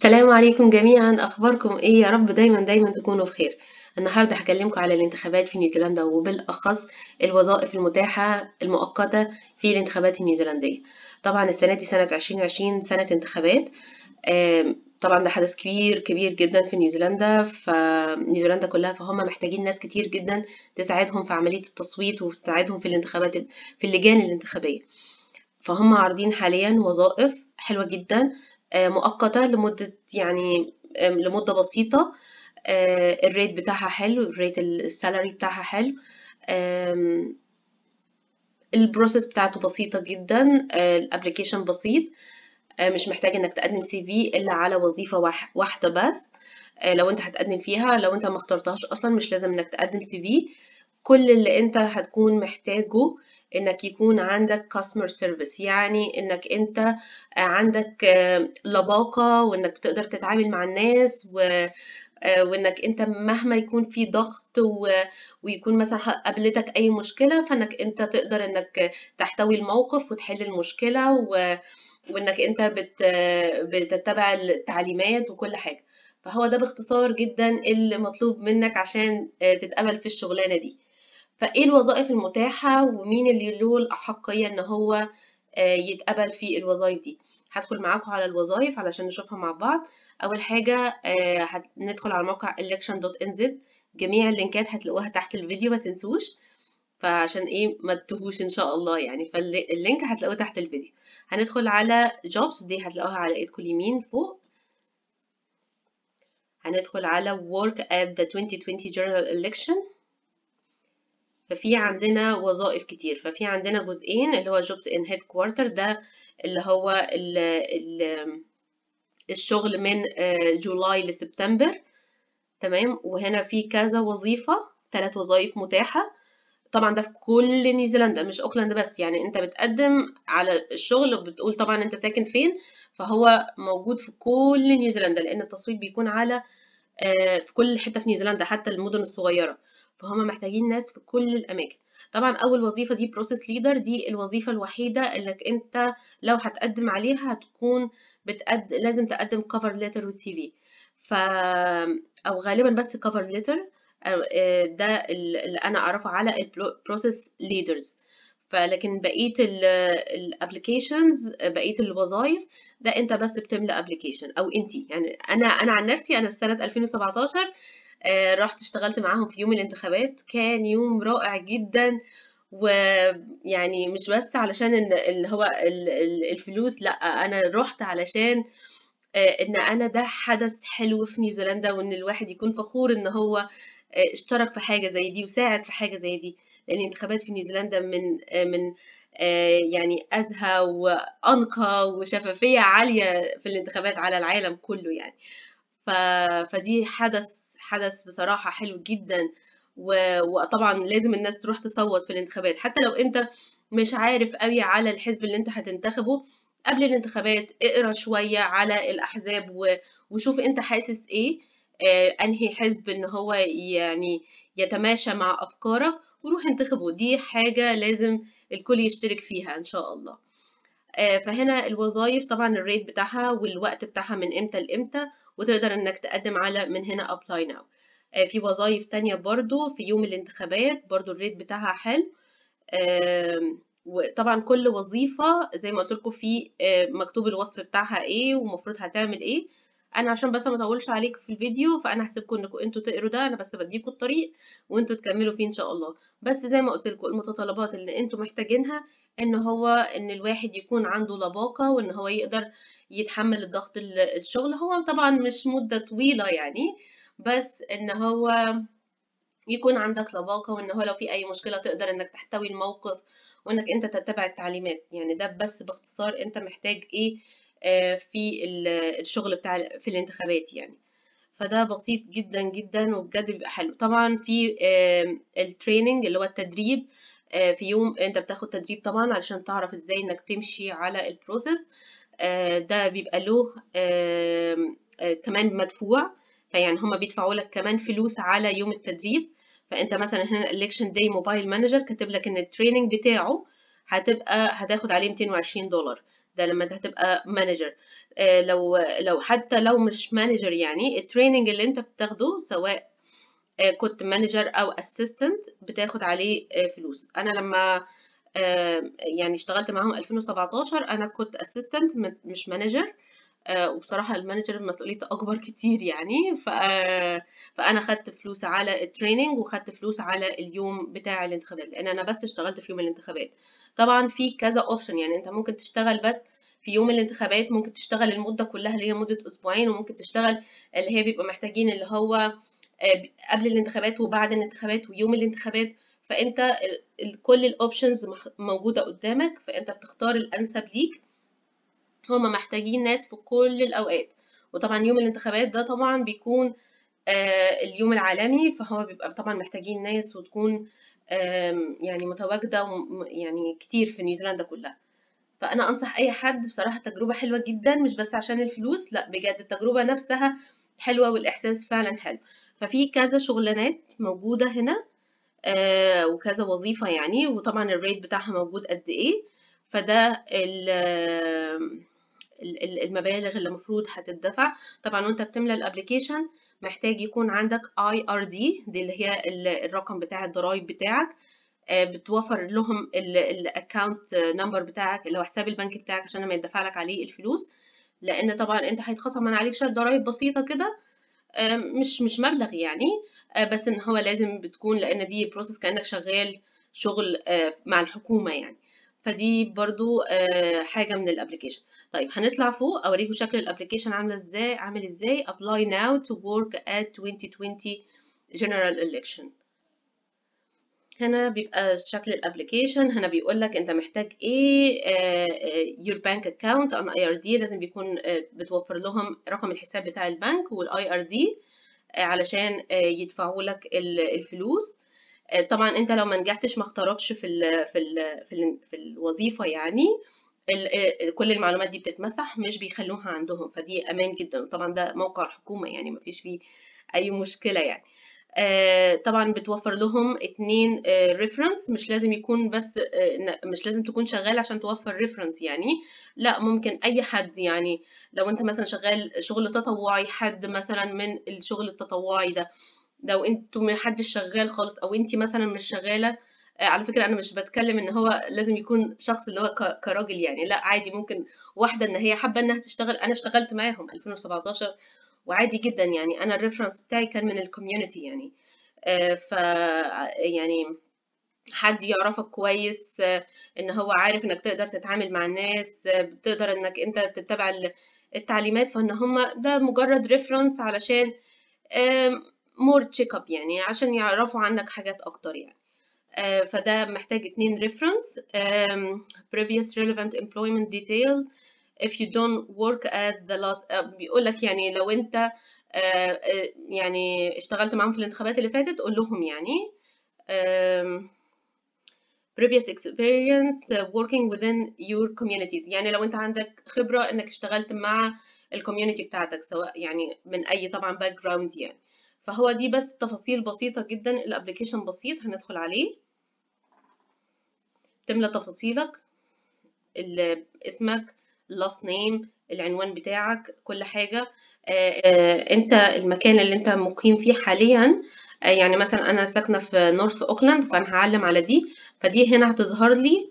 السلام عليكم جميعا أخباركم إيه يا رب دايما دايما تكونوا بخير النهاردة هكلمكم على الانتخابات في نيوزيلندا وبالأخص الوظائف المتاحة المؤقتة في الانتخابات النيوزيلندية طبعا السنة دي سنة 2020 سنة انتخابات آم، طبعا ده حدث كبير كبير جدا في نيوزيلندا فنيوزيلندا كلها فهم محتاجين ناس كتير جدا تساعدهم في عملية التصويت وتساعدهم في الانتخابات في اللجان الانتخابية فهم عارضين حاليا وظائف حلوة جدا آه، مؤقتة لمدة يعني آم، لمدة بسيطة آه، الريت بتاعها حلو الريت السالري بتاعها حلو آم، البروسيس بتاعته بسيطة جدا الابليكيشن بسيط آه، مش محتاج انك تقدم سي في الا على وظيفة واح- واحدة بس آه، لو انت هتقدم فيها لو انت ما اخترتهاش اصلا مش لازم انك تقدم سي في كل اللي انت هتكون محتاجه انك يكون عندك customer service يعني انك انت آه، عندك آه، لباقة وانك تقدر تتعامل مع الناس و آه، وانك انت مهما يكون في ضغط و... ويكون مثلا قابلتك اي مشكلة فانك انت تقدر انك تحتوي الموقف وتحل المشكلة و... وانك انت بت... بتتبع التعليمات وكل حاجة فهو ده باختصار جدا اللي مطلوب منك عشان آه، تتقبل في الشغلانة دي فايه الوظائف المتاحة ومين اللي له الأحقية ان هو آه، يتقبل في الوظائف دي هدخل معاكم على الوظائف علشان نشوفها مع بعض اول حاجة آه، هندخل على موقع election.nz جميع اللينكات هتلاقوها تحت الفيديو ما تنسوش فعشان ايه ما تتوهوش ان شاء الله يعني فاللينك هتلاقوه تحت الفيديو هندخل على jobs دي هتلاقوها على ايدكم اليمين فوق هندخل على work at the 2020 general election ففي عندنا وظائف كتير ففي عندنا جزئين اللي هو jobs in headquarter ده اللي هو ال ال الشغل من آه، جولاي لسبتمبر تمام وهنا في كذا وظيفة ثلاث وظائف متاحة طبعا ده في كل نيوزيلندا مش اوكلاند بس يعني انت بتقدم على الشغل وبتقول طبعا انت ساكن فين فهو موجود في كل نيوزيلندا لان التصويت بيكون على آه، في كل حتة في نيوزيلندا حتى المدن الصغيرة فهم محتاجين ناس في كل الأماكن طبعا أول وظيفة دي بروسيس ليدر دي الوظيفة الوحيدة اللي انت لو هتقدم عليها هتكون بتقد... لازم تقدم كفر ليتر والسي في ف أو غالبا بس كفر ليتر ده اللي أنا أعرفه على البروسيس ليدرز فلكن بقية الابلكيشنز بقية الوظائف ده انت بس بتملى ابلكيشن او انتي يعني انا انا عن نفسي انا سنة 2017 آه، رحت اشتغلت معاهم في يوم الانتخابات كان يوم رائع جدا ويعني مش بس علشان ان اللي هو ال- ال- الفلوس لا انا رحت علشان آه، ان انا ده حدث حلو في نيوزيلندا وان الواحد يكون فخور ان هو آه، اشترك في حاجة زي دي وساعد في حاجة زي دي لان الانتخابات في نيوزيلندا من آه، من آه، يعني أزهى وأنقى وشفافية عالية في الانتخابات على العالم كله يعني ف... فدي حدث حدث بصراحة حلو جدا و... وطبعا لازم الناس تروح تصوت في الانتخابات حتى لو انت مش عارف قوي على الحزب اللي انت هتنتخبه قبل الانتخابات اقرا شوية على الأحزاب و... وشوف انت حاسس ايه آه انهي حزب ان هو يعني يتماشى مع أفكارك وروح انتخبه دي حاجة لازم الكل يشترك فيها ان شاء الله آه، فهنا الوظائف طبعا الريت بتاعها والوقت بتاعها من امتى لامتى وتقدر انك تقدم على من هنا apply now آه، في وظائف تانية برضو في يوم الانتخابات برضو الريت بتاعها حلو آم، وطبعا كل وظيفة زي ما قلت لكم في آه، مكتوب الوصف بتاعها ايه ومفروض هتعمل ايه انا عشان بس ما اطولش عليك في الفيديو فانا هسيبكم انكم انتوا تقروا ده انا بس بديكم الطريق وانتوا تكملوا فيه ان شاء الله بس زي ما قلت لكم المتطلبات اللي انتوا محتاجينها ان هو ان الواحد يكون عنده لباقة وان هو يقدر يتحمل الضغط ال- الشغل هو طبعا مش مدة طويلة يعني بس ان هو يكون عندك لباقة وان هو لو في اي مشكلة تقدر انك تحتوي الموقف وانك انت تتبع التعليمات يعني ده بس باختصار انت محتاج ايه آه، في ال- الشغل بتاع في الانتخابات يعني فده بسيط جدا جدا وبجد بيبقى حلو طبعا في التريننج اللي هو التدريب آه، في يوم انت بتاخد تدريب طبعا علشان تعرف ازاي انك تمشي على البروسيس آه، ده بيبقى له آم، آه، كمان مدفوع فيعني هما بيدفعوا لك كمان فلوس على يوم التدريب فانت مثلا هنا election day موبايل مانجر كاتب لك ان التريننج بتاعه هتبقى هتاخد عليه 220 دولار ده لما انت هتبقى مانجر لو لو حتى لو مش مانجر يعني التريننج اللي انت بتاخده سواء آه، كنت مانجر او اسيستنت بتاخد عليه آه، فلوس انا لما آه، يعني اشتغلت معاهم 2017 انا كنت اسيستنت مش مانجر وبصراحة المانجر مسؤوليته أكبر كتير يعني ف... فأنا خدت فلوس على التريننج وخدت فلوس على اليوم بتاع الانتخابات لأن أنا بس اشتغلت في يوم الانتخابات طبعا في كذا اوبشن يعني انت ممكن تشتغل بس في يوم الانتخابات ممكن تشتغل المدة كلها اللي هي مدة أسبوعين وممكن تشتغل اللي هي بيبقى محتاجين اللي هو قبل الانتخابات وبعد الانتخابات ويوم الانتخابات فانت كل الاوبشنز موجوده قدامك فانت بتختار الانسب ليك هما محتاجين ناس في كل الاوقات وطبعا يوم الانتخابات ده طبعا بيكون اليوم العالمي فهو بيبقى طبعا محتاجين ناس وتكون يعني متواجده يعني كتير في نيوزيلندا كلها فانا انصح اي حد بصراحه تجربه حلوه جدا مش بس عشان الفلوس لا بجد التجربه نفسها حلوه والاحساس فعلا حلو ففي كذا شغلانات موجودة هنا آه وكذا وظيفة يعني وطبعا الريت بتاعها موجود قد ايه فده المبالغ اللي المفروض هتدفع طبعا وانت بتملى الابليكيشن محتاج يكون عندك اي ار دي دي اللي هي الرقم بتاع الضرايب بتاعك آه بتوفر لهم الاكونت نمبر بتاعك اللي هو حساب البنك بتاعك عشان ما يدفع لك عليه الفلوس لان طبعا انت هيتخصم من عليك شويه ضرايب بسيطه كده مش مش مبلغ يعني آه، بس ان هو لازم بتكون لان دي بروسس كانك شغال شغل آه، مع الحكومه يعني فدي برضو آه، حاجه من الابلكيشن طيب هنطلع فوق اوريكم شكل الابلكيشن عامله ازاي عامل ازاي apply now to work at 2020 general election هنا بيبقى شكل الابلكيشن هنا بيقول لك انت محتاج ايه يور بانك اكاونت ان اي ار دي لازم بيكون بتوفر لهم رقم الحساب بتاع البنك والاي ار دي علشان يدفعوا لك الفلوس طبعا انت لو ما نجحتش ما اختاركش في ال في ال في, ال في الوظيفه يعني كل المعلومات دي بتتمسح مش بيخلوها عندهم فدي امان جدا طبعا ده موقع حكومه يعني ما فيش فيه اي مشكله يعني آه، طبعا بتوفر لهم اتنين ريفرنس آه، مش لازم يكون بس آه، مش لازم تكون شغال عشان توفر ريفرنس يعني لا ممكن اي حد يعني لو انت مثلا شغال شغل تطوعي حد مثلا من الشغل التطوعي ده لو انتوا محدش شغال خالص او انت مثلا مش شغاله على فكره انا مش بتكلم ان هو لازم يكون شخص اللي هو كراجل يعني لا عادي ممكن واحده ان هي حابه انها تشتغل انا اشتغلت معاهم 2017 وعادي جدا يعني انا الريفرنس بتاعي كان من الكوميونتي يعني آه، ف يعني حد يعرفك كويس آه، ان هو عارف انك تقدر تتعامل مع الناس آه، بتقدر انك انت تتبع التعليمات فان هم ده مجرد ريفرنس علشان مور تشيك اب يعني عشان يعرفوا عنك حاجات اكتر يعني فده محتاج اتنين ريفرنس previous relevant employment detail if you don't work at the last uh, بيقول لك يعني لو انت uh, uh, يعني اشتغلت معاهم في الانتخابات اللي فاتت قول لهم يعني um, previous experience working within your communities يعني لو انت عندك خبرة انك اشتغلت مع الكوميونتي بتاعتك سواء يعني من اي طبعا باك جراوند يعني فهو دي بس تفاصيل بسيطة جدا الابلكيشن بسيط هندخل عليه تملى تفاصيلك اسمك last name العنوان بتاعك كل حاجة آه، آه، انت المكان اللي انت مقيم فيه حاليا آه، يعني مثلا انا ساكنة في نورث اوكلاند فانا هعلم على دي فدي هنا هتظهر لي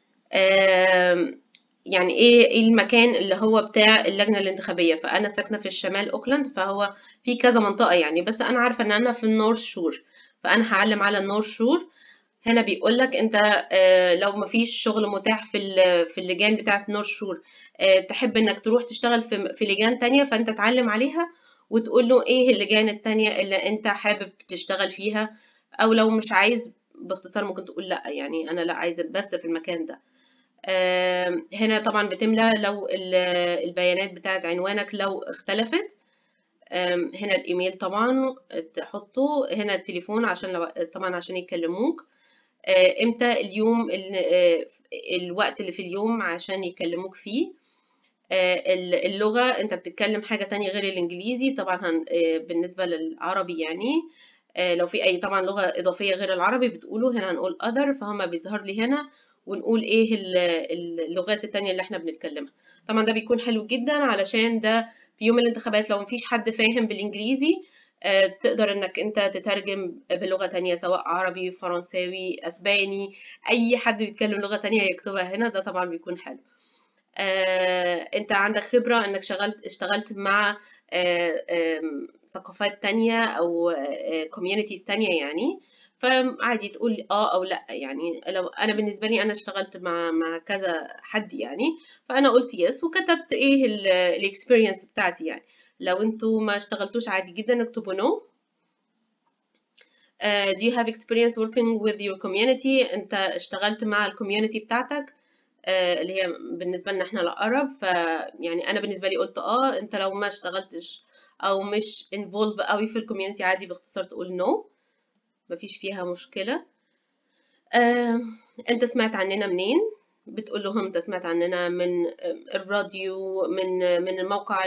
يعني ايه ايه المكان اللي هو بتاع اللجنة الانتخابية فانا ساكنة في الشمال اوكلاند فهو في كذا منطقة يعني بس انا عارفة ان انا في النورث شور فانا هعلم على النورث شور هنا بيقول لك انت آه، لو مفيش شغل متاح في في اللجان بتاعه نور شور آه، تحب انك تروح تشتغل في في لجان تانية فانت تعلم عليها وتقول له ايه اللجان التانية اللي انت حابب تشتغل فيها او لو مش عايز باختصار ممكن تقول لا يعني انا لا عايز بس في المكان ده هنا طبعا بتملى لو البيانات بتاعت عنوانك لو اختلفت هنا الايميل طبعا تحطه هنا التليفون عشان لو طبعا عشان يكلموك آه، امتى اليوم آه، الوقت اللي في اليوم عشان يكلموك فيه آه، اللغة انت بتتكلم حاجة تانية غير الانجليزي طبعا بالنسبة للعربي يعني لو في اي طبعا لغة اضافية غير العربي بتقوله هنا هنقول other فهم بيظهر لي هنا ونقول ايه اللغات التانية اللي احنا بنتكلمها طبعا ده بيكون حلو جدا علشان ده في يوم الانتخابات لو مفيش حد فاهم بالانجليزي تقدر انك انت تترجم بلغة تانية سواء عربي فرنساوي اسباني اي حد بيتكلم لغة تانية يكتبها هنا ده طبعا بيكون حلو انت عندك خبرة انك شغلت اشتغلت مع ثقافات تانية او كوميونيتيز تانية يعني فعادي تقول اه او لا يعني لو انا بالنسبه لي انا اشتغلت مع مع كذا حد يعني فانا قلت يس وكتبت ايه الاكسبيرينس بتاعتي يعني لو انتوا ما اشتغلتوش عادي جدا اكتبوا no uh, do you have experience working with your community انت اشتغلت مع الكوميونتي بتاعتك uh, اللي هي بالنسبه لنا احنا العرب فيعني انا بالنسبه لي قلت اه انت لو ما اشتغلتش او مش involved قوي في الكوميونتي عادي باختصار تقول no مفيش فيها مشكلة آه، انت سمعت عننا منين بتقول لهم انت سمعت عننا من الراديو من من الموقع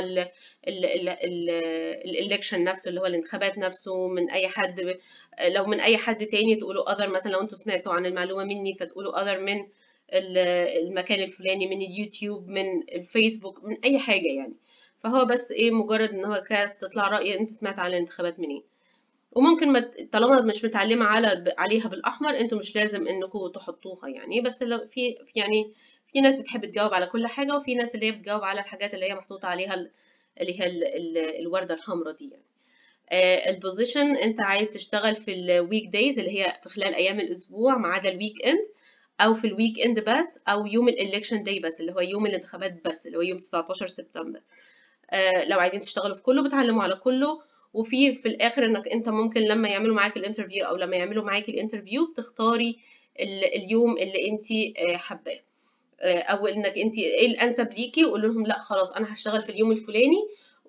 الالكشن نفسه اللي هو الانتخابات نفسه من اي حد لو من اي حد تاني تقولوا اذر مثلا لو انتوا سمعتوا عن المعلومه مني فتقولوا اذر من المكان الفلاني من اليوتيوب من الفيسبوك من اي حاجه يعني فهو بس ايه مجرد ان هو كاستطلاع راي انت سمعت عن الانتخابات منين وممكن ما طالما مش متعلمه على عليها بالاحمر انتوا مش لازم انكم تحطوها يعني بس لو في يعني في ناس بتحب تجاوب على كل حاجه وفي ناس اللي هي بتجاوب على الحاجات اللي هي محطوطه عليها اللي هي الورده الحمراء دي يعني البوزيشن انت عايز تشتغل في الويك دايز اللي هي في خلال ايام الاسبوع ما عدا الويك اند او في الويك اند بس او يوم الالكشن داي بس اللي هو يوم الانتخابات بس اللي هو يوم 19 سبتمبر لو عايزين تشتغلوا في كله بتعلموا على كله وفي في الاخر انك انت ممكن لما يعملوا معاك الانترفيو او لما يعملوا معاك الانترفيو بتختاري اليوم اللي انت حباه او انك انت ايه الانسب ليكي وقول لهم لا خلاص انا هشتغل في اليوم الفلاني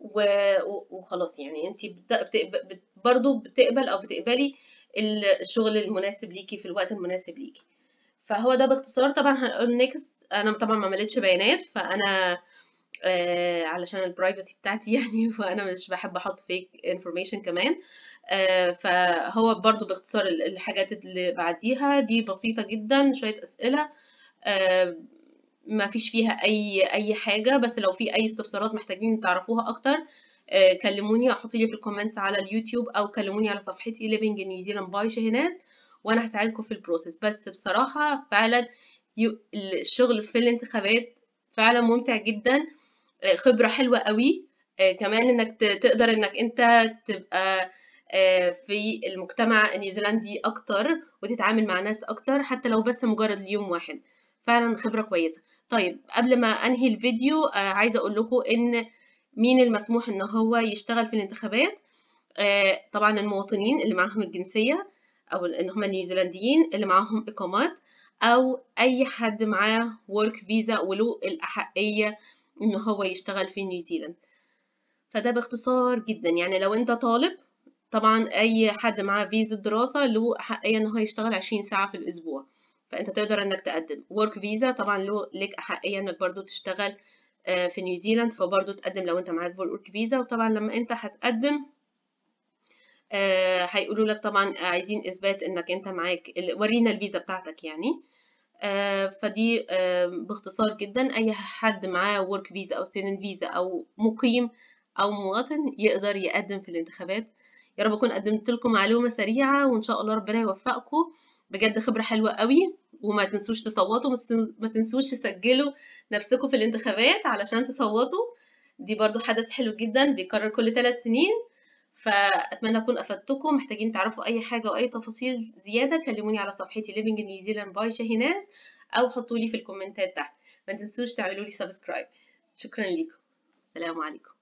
وخلاص يعني انت بت... برضو بتقبل او بتقبلي الشغل المناسب ليكي في الوقت المناسب ليكي فهو ده باختصار طبعا هنقول نيكست انا طبعا ما مليتش بيانات فانا آه علشان البرايفسي بتاعتي يعني وانا مش بحب احط فيك انفورميشن كمان آه فهو برضو باختصار الحاجات اللي بعديها دي بسيطة جدا شوية اسئلة آه ما فيش فيها اي اي حاجة بس لو في اي استفسارات محتاجين تعرفوها اكتر آه كلموني احط لي في الكومنتس على اليوتيوب او كلموني على صفحتي living in New Zealand by شهناز وانا هساعدكم في البروسيس بس بصراحة فعلا الشغل في الانتخابات فعلا ممتع جدا خبرة حلوة قوي كمان انك تقدر انك انت تبقى في المجتمع النيوزيلندي اكتر وتتعامل مع ناس اكتر حتى لو بس مجرد اليوم واحد فعلا خبرة كويسة طيب قبل ما انهي الفيديو عايزة اقول لكم ان مين المسموح ان هو يشتغل في الانتخابات طبعا المواطنين اللي معاهم الجنسية او ان هم النيوزيلنديين اللي معاهم اقامات او اي حد معاه work فيزا وله الاحقية ان هو يشتغل في نيوزيلاند فده باختصار جدا يعني لو انت طالب طبعا اي حد معاه فيزا دراسة له احقية ان هو يشتغل 20 ساعة في الاسبوع فانت تقدر انك تقدم work فيزا طبعا له لك احقية انك برضو تشتغل في نيوزيلاند فبرضو تقدم لو انت معاك work فيزا وطبعا لما انت هتقدم هيقولوا لك طبعا عايزين اثبات انك انت معاك ورينا الفيزا بتاعتك يعني فدي باختصار جدا اي حد معاه work فيزا او student فيزا او مقيم او مواطن يقدر يقدم في الانتخابات يا رب اكون قدمت لكم معلومه سريعه وان شاء الله ربنا يوفقكم بجد خبره حلوه قوي وما تنسوش تصوتوا ما تنسوش تسجلوا نفسكم في الانتخابات علشان تصوتوا دي برضو حدث حلو جدا بيكرر كل ثلاث سنين فأتمنى أكون أفدتكم محتاجين تعرفوا أي حاجة أو أي تفاصيل زيادة كلموني على صفحتي Living in New Zealand by شاهيناز أو حطولي في الكومنتات تحت ما تنسوش تعملوا لي سبسكرايب شكرا لكم السلام عليكم